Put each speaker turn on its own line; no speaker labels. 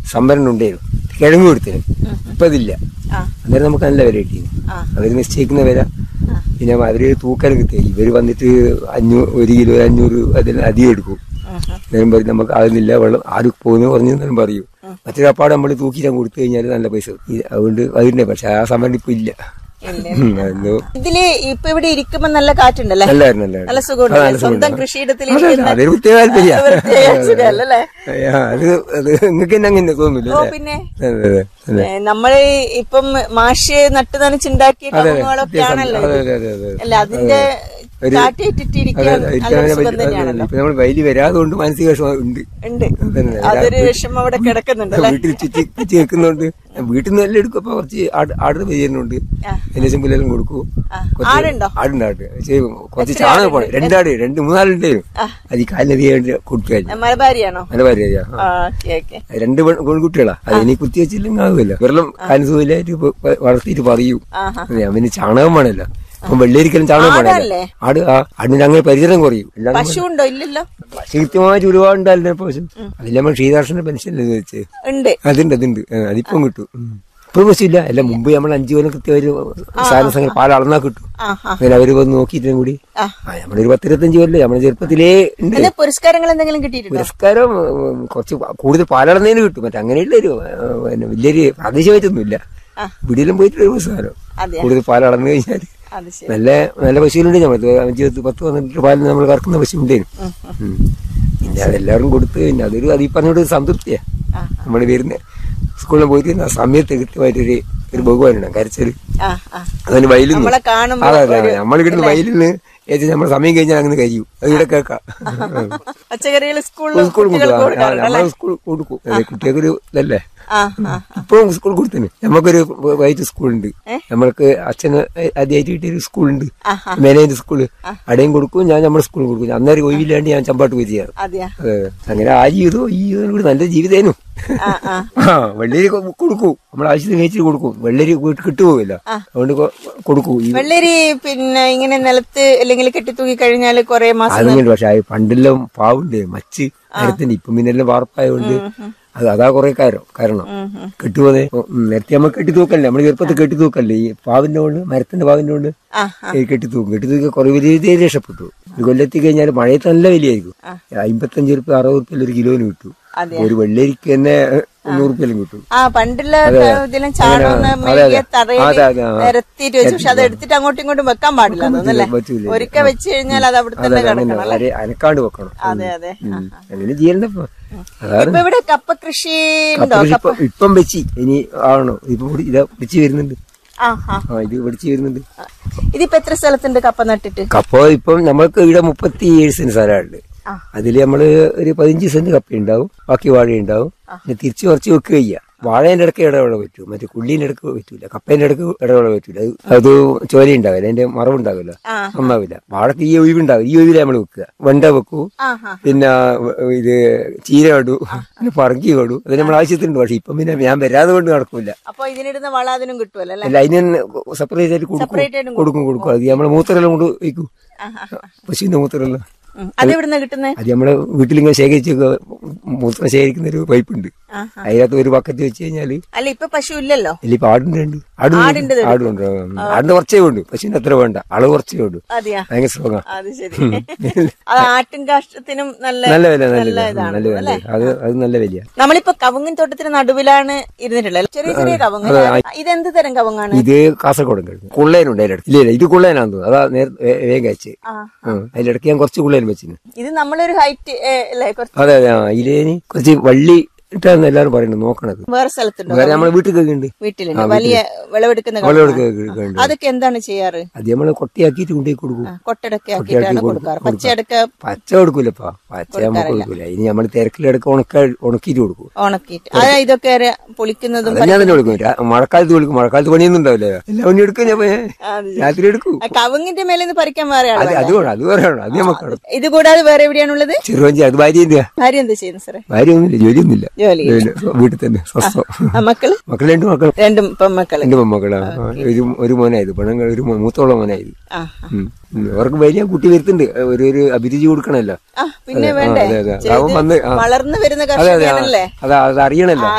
സംഭരണം ഉണ്ടായിരുന്നു കിഴങ്ങ് കൊടുത്തിന് ഇപ്പൊ അതില്ല
ആ
അന്നേരം നമുക്ക് നല്ല വില കിട്ടിയിരുന്നു
ആ.
അവര് നിശ്ചയിക്കുന്ന വില പിന്നെ അവര് തൂക്കാൻ കിട്ടുക ഇവര് വന്നിട്ട് അഞ്ഞൂറ് ഒരു കിലോ അഞ്ഞൂറ് അതിന് അധികം എടുക്കും അന്നേരം പറയും നമുക്ക് ആകുന്നില്ല വെള്ളം ആരും പോകുന്നു പറഞ്ഞു എന്നാലും പറയും മറ്റൊരു അപ്പാട് നമ്മൾ തൂക്കിയിട്ട് കൊടുത്തു കഴിഞ്ഞാൽ നല്ല പൈസ കിട്ടും. ഈ- അതുകൊണ്ട് അതിന്റെ പക്ഷെ ആ സമരം ഇപ്പൊ ഇല്ല
ഇല്ല.
ഉം, അതെന്തോ
ഇതില് ഇപ്പൊ ഇവിടെ ഇരിക്കുമ്പോ നല്ല കാറ്റുണ്ടല്ലേ
നല്ലായിരുന്നു നല്ലായിരുന്നു.
നല്ല സുഖമുണ്ട്
ആ, നല്ല
സ്വന്തം
സുഖമുണ്ട്.
കൃഷിയിടത്തിൽ
അതെ, അതെ,
ഇരിക്കുന്ന
അതൊരു പ്രത്യേക താല്പര്യ
പ്രത്യേക സുഖമല്ലേ?
അത് അത് നിങ്ങൾക്ക് തന്നെ അങ്ങനെ തോന്നുന്നില്ല
ഓ
അല്ലേ?
പിന്നെ
അതെ അതെ അതെ
ഏ, നമ്മള് ഇപ്പം മാഷ് നട്ട് നനച്ചുണ്ടാക്കിയ
അതെ,
കവുങ്ങുകളൊക്കെ ആണല്ലോ
അതെ,
ഇത്.
അതെ, അതെ, അതെ.
അല്ല അതിന്റെ
ഒരു-
കാറ്റേറ്റിട്ടിരിക്കാൻ
അതെ,
നല്ലൊരു
ഇരിക്കാൻ
സുഖം
പറ്റി-
തന്നെയാണല്ലോ
ഇപ്പൊ നമ്മൾ വയലിൽ വരാതുകൊണ്ട് മാനസിക വിഷമം ഉണ്ട്
ഉണ്ട്
അതന്നെ.
അതൊരു വിഷമം അവിടെ കിടക്കുന്നുണ്ടല്ലേ
വീട്ടിൽ ചുറ്റി ചുറ്റി വെക്കുന്നുണ്ട് വീട്ടിൽ നിന്ന് എല്ലാം എടുക്കും അപ്പൊ കുറച്ച് ആട് ആട് ചെയ്യുന്നുണ്ട്
ആ.
എല്ലാം പുല്ലെല്ലാം കൊടുക്കും
ആ.
കുറച്ച്
ആടുണ്ടോ?
ആടുണ്ട് ആട് ചെയ്യും. കുറച്ച് ചാണകം പോണം രണ്ടാട് രണ്ട് മൂന്നാളുണ്ടായിരുന്നു അത് ഈ കാലിനധികം കൊടുത്തു കഴിഞ്ഞു
മലബാരിയാണോ
നല്ല ഭാര്യ
ആ ഓക്കെ ഓക്കെ
രണ്ട് പെൺ- പെൺകുട്ടികളാ അത് ഇനി കുത്തി വെച്ചില്ലെങ്കിൽ ആവില്ല വെള്ളം കാലിന് സുഖമില്ലായിട്ട് ഇപ്പൊ വളർത്തിയിട്ട് പറയും
ആഹാ.
അവന് ചാണകം വേണമല്ലോ അപ്പൊ വെള്ളരിക്കലും ചാണകം വേണമല്ലോ
ആടല്ലേ?
ആട് ആ ആടിന് അങ്ങനെ പരിചരണം കുറയും അല്ലാതെ
പശു ഉണ്ടോ ഇല്ലല്ലോ
കൃത്യമായിട്ട് ഒരുപാടുണ്ടല്ലോ പശു അതിൽ നമ്മൾ ശ്രീദർശന പെൻഷൻ വെച്ച്
ഉണ്ട്
അതുണ്ട് അതുണ്ട് ആ, അതിപ്പം കിട്ടും ഉം. ഇപ്പൊ പശുമില്ല അല്ല മുമ്പ് നമ്മൾ അഞ്ചു കൊല്ലം കൃത്യമായിട്ട് സാധന സംഘം പാൽ അളന്നാ കിട്ടും
ആ ആ
അങ്ങനെ അവര് വന്ന് നോക്കിയിട്ടും കൂടി
ആ.
ആ നമ്മളൊരു പത്തിരുപത്തഞ്ച് കൊല്ലം നമ്മുടെ ചെറുപ്പത്തിലേ ഉണ്ട്
അതിന് പുരസ്കാരങ്ങൾ എന്തെങ്കിലും കിട്ടിയിട്ടുണ്ടോ
പുരസ്കാരം ഉം, കുറച്ച് കൂടുതൽ പാലളന്നതിന് കിട്ടും മറ്റേ അങ്ങനെയുള്ള ഒരു ആ, പിന്നെ വലിയൊരു പ്രാദേശികമായിട്ടൊന്നുമില്ല
ആ.
വീട്ടിലും പോയിട്ട് ഒരു പുരസ്കാരം
അതെ
കൂടുതൽ പാലളന്നു കഴിഞ്ഞാൽ
അത് ശരി
നല്ല നല്ല പശുവിലുണ്ട് നമ്മൾ അഞ്ച് പത്ത് പത്ത് പന്ത്രണ്ട് പാലിന് നമ്മൾ കറക്കുന്ന പശു ഉണ്ടായിരുന്നു ഉം. പിന്നെ അതെല്ലാവരും കൊടുത്ത് പിന്നെ അതൊരു അത് ഈ പറഞ്ഞോട് സംതൃപ്തിയാ
ആ.
നമ്മൾ വരുന്ന സ്കൂളിൽ പോയിട്ട് ആ സമയത്ത് കൃത്യമായിട്ടൊരു ഒരു ബഹുമാനുണ്ട് കരച്ചൊരു
ആ ആ
അതിന് വയലിൽ നിന്ന്
നമ്മളെ കാണുമ്പോ
അതെ അതെ നമ്മൾ കിട്ടുന്ന വയലിൽ നിന്ന് ഏച്ചാ നമ്മൾ സമയം കഴിഞ്ഞാൽ അങ്ങനെ കരിയും അത് ഇവിടെ കേൾക്കാം
പച്ചക്കറികൾ സ്കൂളിൽ
സ്കൂൾ
കുട്ടികൾക്ക്
കൊടുക്കും
കൊടുക്കാറുണ്ട് അല്ലേ
നമ്മളെ സ്കൂൾ കൊടുക്കും അതെ കുട്ടികൾക്കൊരു ഇതല്ലേ
ആ ആ
ഇപ്പം സ്കൂൾ കൊടുത്തിന് നമുക്കൊരു വൈറ്റ് സ്കൂളുണ്ട് നമ്മൾക്ക് അച്ഛന് ആദ്യമായിട്ട് കിട്ടിയൊരു സ്കൂളുണ്ട് മേനേജ് സ്കൂള് അവിടെയും കൊടുക്കും ഞാൻ നമ്മുടെ സ്കൂളിൽ കൊടുക്കും അന്നേരം ഒഴിവില്ലാണ്ട് ഞാൻ ചമ്പാട്ട് പോയി ചെയ്യാറ്
അതെയാ
അതെ അങ്ങനെ ആ ജീവിതവും ഈ ജീവിതം കൂടി നല്ല ജീവിതേനു
ആ ആ
ആ വെള്ളരി കൊ- കൊടുക്കും നമ്മൾ ആവശ്യത്തിന് കഴിച്ചിട്ട് കൊടുക്കും വെള്ളരി വീട്ടിൽ കിട്ടുപോകില്ല അതുകൊണ്ട് കൊ- കൊടുക്കും ഈ
വെള്ളരി പിന്നെ ഇങ്ങനെ നിലത്ത് അല്ലെങ്കിൽ കെട്ടിത്തൂക്കി കഴിഞ്ഞാല് കുറെ മാസം
അതുകൊണ്ട് പക്ഷെ ആ പണ്ടെല്ലാം പാവുണ്ട് മച്ച് നേരത്തിന്റെ ഇപ്പം പിന്നെ എല്ലാം വാർപ്പായതുകൊണ്ട് അത് അതാ കുറെ കാര്യം കാരണം കെട്ടുപോലെ നേരത്തെ നമ്മൾ കെട്ടി തൂക്കല്ലേ നമ്മൾ ചെറുപ്പത്തിൽ കെട്ടി തൂക്കല്ലേ ഈ പാവിന്റെ കൊണ്ട് മരത്തിന്റെ പാവിന്റെ കൊണ്ട്
ആ
ഈ കെട്ടി തൂക്കും കെട്ടി തൂക്കി കുറെ വലിയ രീതിയിൽ രക്ഷപ്പെട്ടു ഒരു കൊല്ലെത്തി കഴിഞ്ഞാൽ മഴയത്ത് നല്ല വിലയായിരിക്കും അമ്പത്തഞ്ച് റുപ്യ അറുപത് റുപ്യ ഒരു കിലോന് കിട്ടും
അതെ.
ഒരു വെള്ളരിക്ക് തന്നെ നൂറ് റുപ്യലും കിട്ടും
ആ പണ്ടുള്ള ഇതിലും ചാണകം
അതെ, അതെ.
മെഴുകിയ തറയിൽ
അതെ, അതെ, ആ.
നിരത്തിയിട്ട് വെച്ചു പക്ഷെ അത് എടുത്തിട്ട് അങ്ങോട്ടും ഇങ്ങോട്ടും വെക്കാൻ പാടില്ല തോന്നല്ലേ
പറ്റൂല.
ഒരിക്കൽ വെച്ച് കഴിഞ്ഞാൽ അത് അവിടെ
അതെ
തന്നെ
അങ്ങനെ
കിടക്കണം അല്ലേ
അരെ- അനക്കാണ്ട് വെക്കണം
അതെ അതെ
ഉം. അങ്ങനെ ചെയ്യണ്ടപ്പോ അതാണ്
ഇപ്പൊ ഇവിടെ കപ്പ കൃഷി ഉണ്ടോ
കപ്പ ഇപ്പം ഇപ്പം വെച്ച് ഇനി ആവണോ ഇപ്പൊ പൊടി- ഇതാ പിടിച്ച് വരുന്നുണ്ട്
ആ ആ
ആ ഇത് പിടിച്ച് വരുന്നുണ്ട്
ഇതിപ്പോ എത്ര സ്ഥലത്തുണ്ട് കപ്പ നട്ടിട്ട്
കപ്പ ഇപ്പം നമ്മൾക്ക് ഇവിടെ മുപ്പത്തി ഏഴ് സെന്റ് സ്ഥലമുണ്ട്
ആ.
അതിൽ നമ്മള് ഒരു പതിനഞ്ച് സെന്റ് കപ്പ ഉണ്ടാവും ബാക്കി വാഴ ഉണ്ടാവും പിന്നെ തിരിച്ച് കുറച്ച് വെക്കുക ചെയ്യുക വാഴേന്റെ ഇടയ്ക്ക് ഇടവേള പറ്റൂ മറ്റേ കുള്ളീന്റെ ഇടയ്ക്ക് പറ്റൂല കപ്പേന്റെ ഇടയ്ക്ക് ഇടവേള പറ്റൂല അത് അത് ചോല ഉണ്ടാവില്ല അതിന്റെ മറവുണ്ടാവില്ല
ആ.
നന്നാവില്ല വാഴക്ക് ഈ ഒഴിവുണ്ടാവും ഈ ഒഴിവില നമ്മൾ വെക്കുക വെണ്ട വെക്കൂ
ആ ആ
പിന്നെ വ- ഇത് ചീര ഇടൂ പിന്നെ പറങ്കി ഇടൂ അത് നമ്മൾ ആവശ്യത്തിനുണ്ട് പക്ഷെ ഇപ്പം പിന്നെ ഞാൻ വരാതെ കൊണ്ട് നടക്കൂല
അപ്പൊ ഇതിനിടുന്ന വളം അതിനും കിട്ടുമല്ലോ അല്ലേ
അല്ല അതിന് സെപ്പറേറ്റ് ആയിട്ട് കൊടുക്കും
Separate ആയിട്ടും
കൊടുക്കും കൊടുക്കും അത് നമ്മളെ മൂത്രമെല്ലാം കൊണ്ട് വയ്ക്കും
ആ, ആ,
പശുവിന്റെ മൂത്രമെല്ലാം
ഉം. അത് എവിടുന്ന കിട്ടുന്നത്
അത് നമ്മളെ വീട്ടിലിങ്ങനെ ശേഖരിച്ച് വെക്കുക. മൂത്രം ശേഖരിക്കുന്ന ഒരു പൈപ്പ് ഉണ്ട്
ആ,
അതിനകത്ത് ഒരു ബക്കറ്റ് വെച്ച് കഴിഞ്ഞാല്
അല്ല ഇപ്പൊ പശു ഇല്ലല്ലോ
ഇല്ലിപ്പോ ആടിന്റെ ഉണ്ട് ആടുണ്ട് ആടുണ്ട് ആടിന്റെ കുറച്ചേ വേണ്ടു പശുവിന്റെ അത്ര വേണ്ട അളവ് കുറച്ചേ വേണ്ടു
അതെയാ
ഭയങ്കര സ്ട്രോങ്ങാ
അത് ശരി അത് ആട്ടിൻ കാഷ്ടത്തിനും നല്ല
നല്ല വില നല്ല
നല്ല
വില
ഇതാണ്
നല്ല വില അത് അത് നല്ല വിലയാ
നമ്മളിപ്പോ കവുങ്ങിൻ തോട്ടത്തിന് നടുവിലാണ് ഇരുന്നിട്ടുള്ളത് ചെറിയ ചെറിയ കവുങ്ങ് ഇതെന്ത് തരം കവുങ്ങാണ്
ഇത് കാസർഗോഡൻ കഴിഞ്ഞു കുള്ളേനുണ്ട് അതിന്റെ ഇല്ല ഇല്ല ഇത് കുള്ളേനാന്ന് തോന്നുന്നു അതാ നേരെ വേ- വേഗം കഴിച്ച്
ആ.
അതിന്റെ ഇടയ്ക്ക് ഞാൻ കുറച്ച് കുള്ളേൻ വെച്ചിന്
ഇത് നമ്മളൊരു ഹൈറ്റ് അല്ലേ കുറച്ച്
അതെ അതെ ആ ഇതിലേനി കുറച്ച് വള്ളി ഇട്ടാന്ന് എല്ലാവരും പറയുന്നത് നോക്കണത്
വേറെ സ്ഥലത്തുണ്ടോ
വേറെ നമ്മളെ വീട്ടിൽ കേൾക്കുന്നുണ്ട്
വീട്ടിലുണ്ട് വലിയ വിളവെടുക്കുന്ന
വെള്ളം
കവുങ്ങാണ്.
കേൾക്കുന്നുണ്ട്
അതൊക്കെ എന്താണ് ചെയ്യാറ്
അത് നമ്മള് കൊട്ടിയാക്കിയിട്ട് കൊണ്ടുപോയി കൊടുക്കും
ആ, കൊട്ടടക്ക ആക്കിയിട്ടാണ് കൊടുക്കാറ് പച്ചയടക്ക
പച്ച കൊടുക്കൂലപ്പാ പച്ച നമുക്ക് കൊടുക്കൂല ഇനി നമ്മൾ തിരക്കിലെടുക്ക ഉണക്ക ഉണക്കിയിട്ട് കൊടുക്കും
ഉണക്കിയിട്ട് അതാ ഇതൊക്കെ ര- പൊളിക്കുന്നതും
അത് ഞാൻ തന്നെ കൊടുക്കും രാ- മഴക്കാലത്ത് കൊടുക്കും മഴക്കാലത്ത് പണിയൊന്നും ഉണ്ടാവില്ല എല്ലാ പണി എടുക്കും ഞാൻ പോയി.
അത്
രാത്രി എടുക്കും
ആ, കവുങ്ങിന്റെ മേലെ നിന്ന് പറിക്കാൻ വേറെ
അത്
ആളാണ്
അത് വേണം അത് വേറെ വേണം അത് നമുക്ക് എടുക്കും.
ഇത് കൂടാതെ വേറെ എവിടെയാണുള്ളത്
ചെറുവഞ്ചി അത് ഭാര്യ എന്തിയാ
ഭാര്യ എന്താ ചെയ്യുന്നത് സാറേ
ഭാര്യ ഒന്നുമില്ല ജോലിയൊന്നുമില്ല
ജോലി
ജോലി. വീട്ടിൽ തന്നെ സ്വസ്ഥം
ആ, മക്കള്
മക്കൾ രണ്ട് മക്കൾ
രണ്ടും പെമ്മക്കള്
രണ്ട് പെൺമക്കളാ ആ, ഒരു ഒരു മോനായത് പെണ്ണുങ്ങൾ ഒരു മോ- മൂത്തോളം മോനായത്
ആ
ഉം. ഉം. അവർക്ക് വലിയ കുട്ടി വരുത്തുണ്ട് ഒരു ഒരു അഭിരുചി കൊടുക്കണല്ലോ
ആ പിന്നെ
അതെ, ആ,
വേണ്ടേ
അതെ, അതെ.
ചെയ്ത്
അവൻ വന്ന് ആ.
വളർന്നു വരുന്ന
അതെ അതെ ആ.
കർഷകനാണല്ലേ
അതാ അത് അറിയണല്ലോ